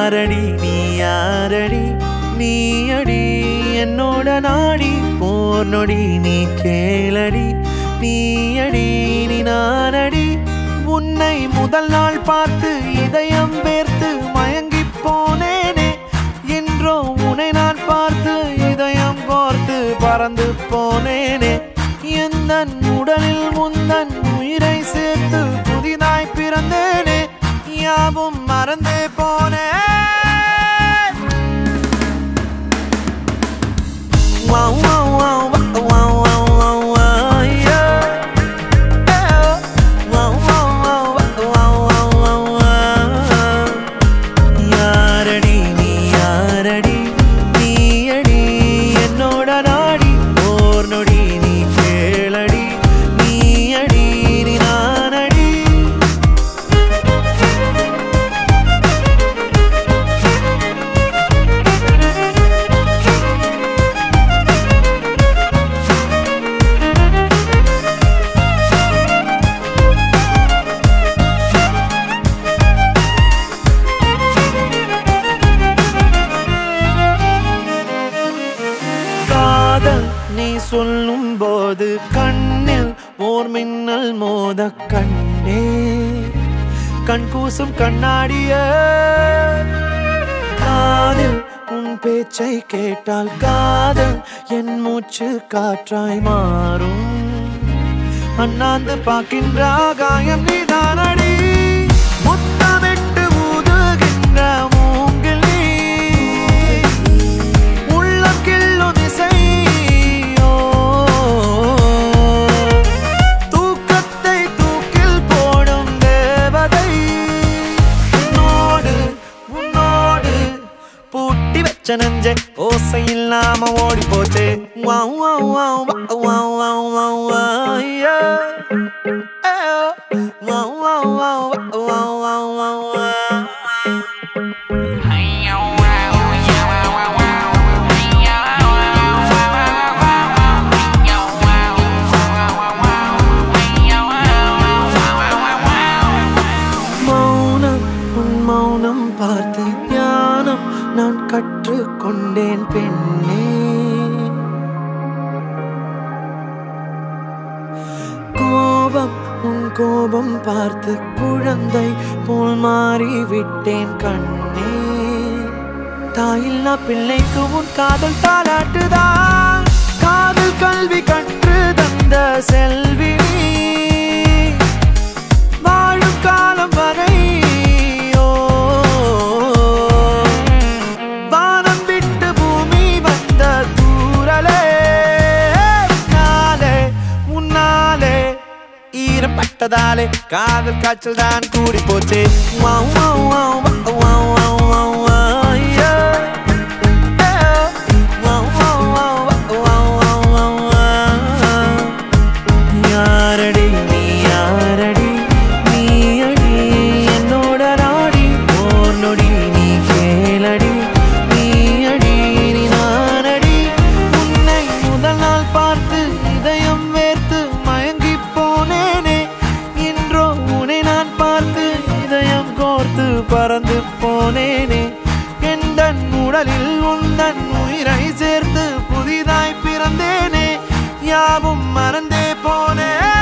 யாரடி நீ யாரடி நீ அடி என்னோட நாடி போர் நொடி நீ கேளடி நீ அடி நீ நானடி உன்னை முதல் நாள் பார்த்து இதயம் வேர்த்து மயங்கி போனேனே என்றோ உன்னை நான் பார்த்து இதயம் கோர்த்து பறந்து போனேனே எந்த உடலில் முந்தன் உயிரை சேர்த்து புதிதாய் பிறந்தேனே யாவும் மறந்தே போனேன் Wow, wow, wow, wow, wow, wow, wow, yeah. Yeah. Wow, wow, wow, wow, wow, wow, wow. யாரடி நீ யாரடி நீ அடி என்னோட நாடி ஓர் நொடி நீ கேளடி நீ அடி நீ நானடி காதல் நீ சொல்லும் போது கண்ணில் ஓர் மின்னல் மோத கண்ணே கண் கூசும் கண்ணாடிய காதில் உன் பேச்சை கேட்டால் காதல் என் மூச்சு காற்றாய் மாறும் அண்ணாந்து பார்க்கின்ற காயம் நீதானடி முத்தமிட்டு ஊதுகின்ற மூங்கில் நீ உள்ளம் கிள்ளும் இசையோ தூக்கத்தை தூக்கில் போடும் தேவதை உன்னோடு உன்னோடு பூட்டி வச்ச நெஞ்சே ஓசை இல்லாம ஓடி போச்சே wow wow wow wow wow wow wow yeah. Eh, wow wow wow wow wow wow wow மௌனம் உன் மௌனம் பார்த்து ஞானம் நான் கற்றுக்கொண்டேன் பெண்ணே கோபம் உன் கோபம் பார்த்து குழந்தை போல் மாறிவிட்டேன் கண்ணே தாயில்லா பிள்ளைக்கு உன் காதல் தாலாட்டுதான் காதல் கல்வி கற்று தந்த செல்வி நீ. வாழும் காலம் வரை ஓ, வானம் விட்டு பூமி வந்த தூரலே உன்னாலே உன்னாலே ஈரப்பட்டதாலே காதல் காய்ச்சல் தான் கூடி போச்சே wow wow wow wow wow wow wow wow yeah. Yeah. Wow wow wow wow wow wow wow. யாரடி நீ யாரடி நீ அடி என்னோட நாடி ஓர் நொடி நீ கேளடி நீ அடி நீ நானடி உன்னை முதல் நாள் பார்த்து இதயம் வேர்த்து மயங்கி போனேனே என்றோ உன்னை நான் பார்த்து இதயம் கோர்த்து பறந்து போனேனே எந்த உடலில் உந்தன் உயிரை சேர்த்து புதிதாய் பிறந்தேனே யாவும் மறந்தே போனேன்